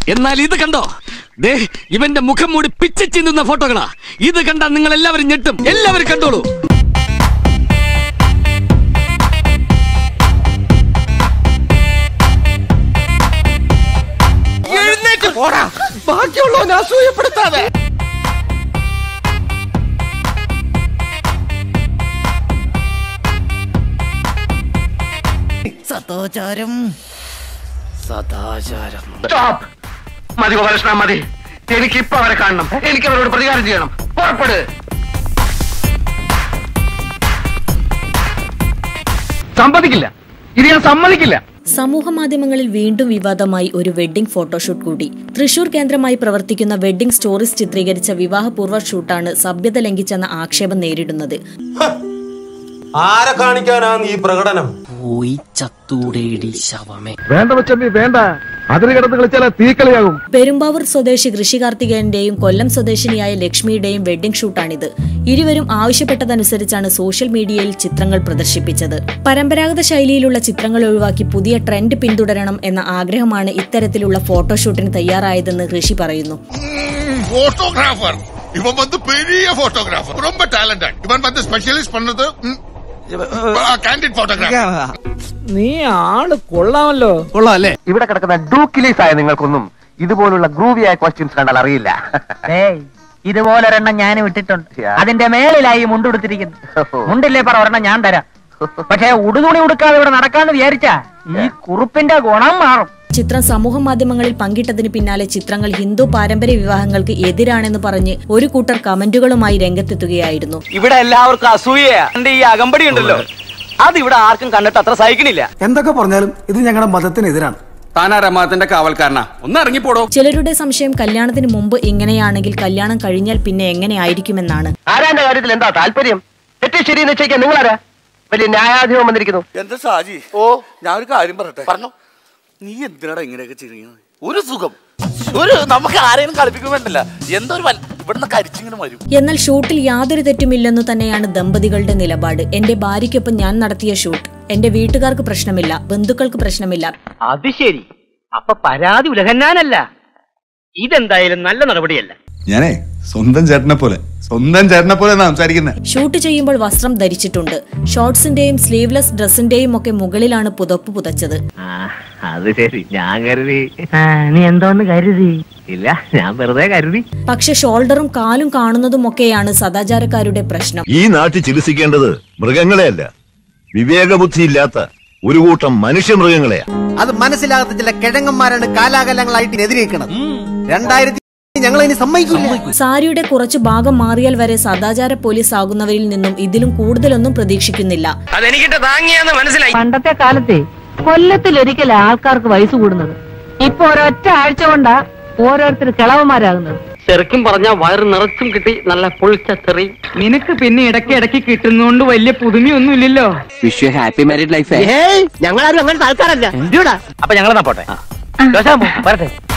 എന്നാൽ ഇത് കണ്ടോ ദേ ഇവന്റെ മുഖം മൂടി പിച്ച ചിന്തുന്ന ഫോട്ടോകളാ ഇത് കണ്ടാൽ നിങ്ങൾ എല്ലാവരും ഞെട്ടും എല്ലാവരും കണ്ടോളൂ എഴുന്നേറ്റ് പോടാ ബാക്കിയുള്ളവനെ അസൂയപ്പെടുത്താതെ സദാചാരം സദാചാരം സ്റ്റോപ്പ് മതി ഗോപാലകൃഷ്ണ മതി എനിക്ക് ഇപ്പൊ അവരെ കാണണം എനിക്ക് അവരോട് പ്രതികാരം ചെയ്യണം പുറപ്പെട് സമ്മതിക്കില്ല ഇത് ഞാൻ സമ്മതിക്കില്ല സമൂഹ മാധ്യമങ്ങളിൽ വീണ്ടും വിവാദമായി ഒരു വെഡ്ഡിംഗ് ഫോട്ടോഷൂട്ട് കൂടി തൃശൂർ കേന്ദ്രമായി പ്രവർത്തിക്കുന്ന വെഡ്ഡിംഗ് സ്റ്റോറീസ് ചിത്രീകരിച്ച വിവാഹപൂർവ്വ ഷൂട്ടാണ് സഭ്യത ലംഘിച്ചെന്ന ആക്ഷേപം നേരിടുന്നത് ആരെ കാണിക്കാനാണ് ഈ പ്രകടനം പോയി ചത്തൂടേടി ശവമേ വേണ്ട മച്ചമ്പി വേണ്ട അതിന് കിടന്ന് കളിച്ചാൽ തീക്കളിയാകും പെരുമ്പാവൂർ സ്വദേശി കൃഷി കാർത്തികേയന്റെയും കൊല്ലം സ്വദേശിനിയായ ലക്ഷ്മിയുടെയും വെഡ്ഡിംഗ് ഷൂട്ടാണിത് ഇരുവരും ആവശ്യപ്പെട്ടതനുസരിച്ചാണ് സോഷ്യൽ മീഡിയയിൽ ചിത്രങ്ങൾ പ്രദർശിപ്പിച്ചത് പരമ്പരാഗത ശൈലിയിലുള്ള ചിത്രങ്ങൾ ഒഴിവാക്കി പുതിയ ട്രെൻഡ് പിന്തുടരണം എന്ന ആഗ്രഹമാണ് ഇത്തരത്തിലുള്ള ഫോട്ടോഷൂട്ടിന് തയ്യാറായതെന്ന് ഋഷി പറയുന്നു போட்டோகிராஃபர் இவன் வந்து பெரிய போட்டோகிராஃபர் ரொம்ப டேலண்டட் இவன் வந்து ஸ்பெஷலிஸ்ட் பண்ணது கேண்டிட் போட்டோகிராஃபர் നീ ആള് കൊള്ളാമല്ലോ കൊള്ളാം അല്ലേ ഇവിടെ കിടക്കുന്ന ഡൂക്കിലീസ് ആയ നിങ്ങൾക്കൊന്നും ഇതുപോലുള്ള ഗ്രൂവിയായ ക്വസ്റ്റ്യൻസ് കണ്ടാൽ അറിയില്ല ഇതുപോലൊരെണ്ണം ഞാൻ വിട്ടിട്ടുണ്ട് അതിന്റെ മേളിലായി മുണ്ടുടുത്തിരിക്കുന്നു മുണ്ടില്ലേ പറ ഒരെണ്ണം ഞാൻ തരാം പക്ഷേ ഉടുതുണി ഉടുക്കാതെ ഇവിടെ നടക്കാന്ന് വിചാരിച്ചാ ഈ കുറുപ്പിന്റെ ഗുണം മാറും ചിത്രം സമൂഹ മാധ്യമങ്ങളിൽ പങ്കിട്ടതിന് പിന്നാലെ ചിത്രങ്ങൾ ഹിന്ദു പാരമ്പര്യ വിവാഹങ്ങൾക്ക് എതിരാണെന്ന് പറഞ്ഞ് ഒരു കൂട്ടർ കമന്റുകളുമായി രംഗത്തെത്തുകയായിരുന്നു ഇവിടെ എല്ലാവർക്കും അസൂയ എന്റെ ഈ അകമ്പടി ഉണ്ടല്ലോ അത് ഇവിടെ ആർക്കും കണ്ടിട്ട് അത്ര സഹിക്കണില്ല എന്തൊക്കെ പറഞ്ഞാലും ഇത് ഞങ്ങളുടെ മതത്തിനെതിരാണ് താനാ മതത്തിന്റെ കാവൽക്കാരനാ ഒന്ന് ഇറങ്ങിപ്പോടോ ചിലരുടെ സംശയം കല്യാണത്തിന് മുമ്പ് ഇങ്ങനെയാണെങ്കിൽ കല്യാണം കഴിഞ്ഞാൽ പിന്നെ എങ്ങനെയായിരിക്കുമെന്നാണ് ആരാന്റെ കാര്യത്തിൽ എന്താ താല്പര്യം തെറ്റ് ശരി നിശ്ചയിക്കാൻ നിങ്ങളാരാ വലിയ ന്യായാധിപം വന്നിരിക്കുന്നു എന്റെ ഷാജി ഓ ഞാൻ ഒരു കാര്യം പറയട്ടെ പറഞ്ഞു നീ എന്തിനാടാ ഇങ്ങനെയൊക്കെ ചെയ്യുന്നത് ഒരു സുഖം ഒരു നമുക്ക് ആരെയും കളിപ്പിക്കാൻ വേണ്ടല്ല എന്തോ ഒരു വൽ- ഇവിടുന്ന് കരിച്ചിങ്ങനെ വരും എന്നാൽ ഷൂട്ടിൽ യാതൊരു തെറ്റുമില്ലെന്നു തന്നെയാണ് ദമ്പതികളുടെ നിലപാട് എന്റെ ഭാര്യയ്ക്കൊപ്പം ഞാൻ നടത്തിയ ഷൂട്ട് എന്റെ വീട്ടുകാർക്ക് പ്രശ്നമില്ല ബന്ധുക്കൾക്ക് പ്രശ്നമില്ല അത് ശരി അപ്പൊ പരാതി ഉലഹന്നാനല്ല ഇതെന്തായാലും നല്ല നടപടിയല്ല ഞാനേ സ്വന്തം ചേട്ടനെ പോലെ സ്വന്തം ചേട്ടനെ പോലെ സംസാരിക്കുന്നത് ഷൂട്ട് ചെയ്യുമ്പോൾ വസ്ത്രം ധരിച്ചിട്ടുണ്ട് ഷോർട്സിന്റെയും സ്ലീവ്ലെസ് ഡ്രസ്സിന്റെയും ഒക്കെ മുകളിലാണ് പുതപ്പ് പുതച്ചത് അത് ശരി ഞാൻ കരുതി നീ എന്തോന്ന് കരുതി ഇല്ല ഞാൻ വെറുതെ കരുതി പക്ഷെ ഷോൾഡറും കാലും കാണുന്നതുമൊക്കെയാണ് സദാചാരക്കാരുടെ പ്രശ്നം ഈ നാട്ടിൽ ചികിത്സിക്കേണ്ടത് മൃഗങ്ങളെയല്ല വിവേകബുദ്ധിയില്ലാത്ത ഒരു കൂട്ടം മനുഷ്യമൃഗങ്ങളെയാ അത് മനസ്സിലാകാത്ത ചില കിഴങ്ങന്മാരാണ് കാലാകാലങ്ങളായിട്ട് എതിരേക്കുന്നത് രണ്ടായിരത്തി ഞങ്ങൾ ഇനി സമ്മതിക്കില്ല സാരിയുടെ കുറച്ചു ഭാഗം മാറിയാൽ വരെ സദാചാര പോലീസ് ആകുന്നവരിൽ നിന്നും ഇതിലും കൂടുതലൊന്നും പ്രതീക്ഷിക്കുന്നില്ല അതെനിക്കിട്ട് താങ്ങിയാന്ന് മനസ്സിലായി പണ്ടത്തെ കാലത്തെ കൊല്ലത്തിലൊരിക്കൽ ആൾക്കാർക്ക് വയസ്സ് കൂടുന്നത് ഇപ്പൊ ഒരൊറ്റ ആഴ്ച കൊണ്ടാ ഓരോരുത്തർ കിളവന്മാരാകുന്നത് ശരിക്കും പറഞ്ഞ വയറ് നിറച്ചും കിട്ടി നല്ല പൊളിച്ച തെറി നിനക്ക് പിന്നെ ഇടയ്ക്ക് ഇടയ്ക്ക് കിട്ടുന്നോണ്ട് വലിയ പുതുമയൊന്നും ഇല്ലല്ലോ വിഷ് ഹാപ്പി മാരീഡ് ലൈഫ് ഞങ്ങളാരും അങ്ങനെ ആൾക്കാരല്ല അപ്പൊ ഞങ്ങളെന്നാ പോട്ടെ വരട്ടെ